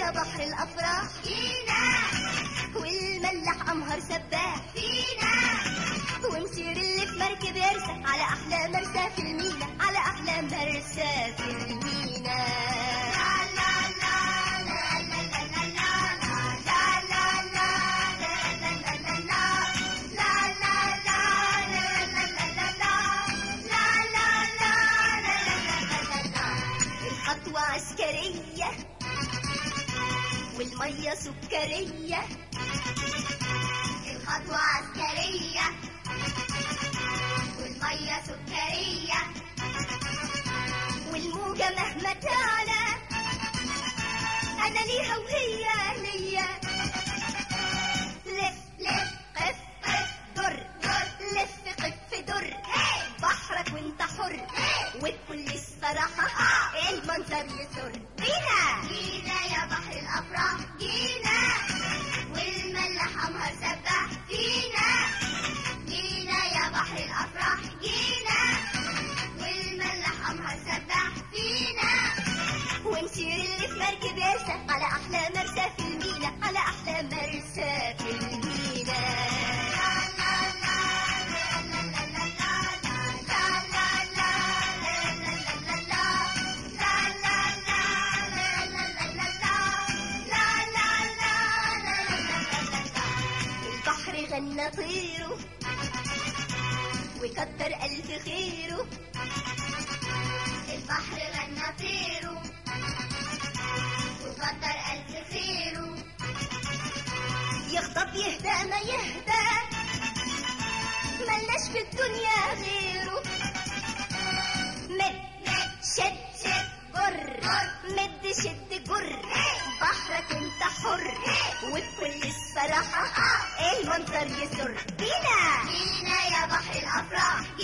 يا بحر الافراح فينا والملاح امهر سباح فينا ومسير اللي في مركب يرسى على احلى مرسى في المينا على احلى مرسى في المينا لا لا لا لا لا لا لا لا لا لا لا لا لا لا لا الخطوة عسكرية والمية سكرية الخطوة عسكرية والمية سكرية والموجة مهما تعلى أنا ليها وهي ليا لف لف قف قف در در لف قف در بحرك وانت حر وبكل الصراحة المنظر يسر بينا جينا يا بحر الأفراح جينا والملاح أمهر سباح فينا جينا يا بحر الأفراح جينا والملاح أمهر سباح فينا ونسير اللي في مركب يرسى على أحلى مرسى في المينا على أحلى مرسى في المينا البحر غنى طيره وكتر ألف خيره البحر غنى طيره وكتر ألف خيره يخطب يهدى ما يهدى ملناش في الدنيا غيره مد مد شد شد جر مد شد جر بحرك انت حر وبكل الصراحة المنظر يسر بينا جينا يا بحر الأفراح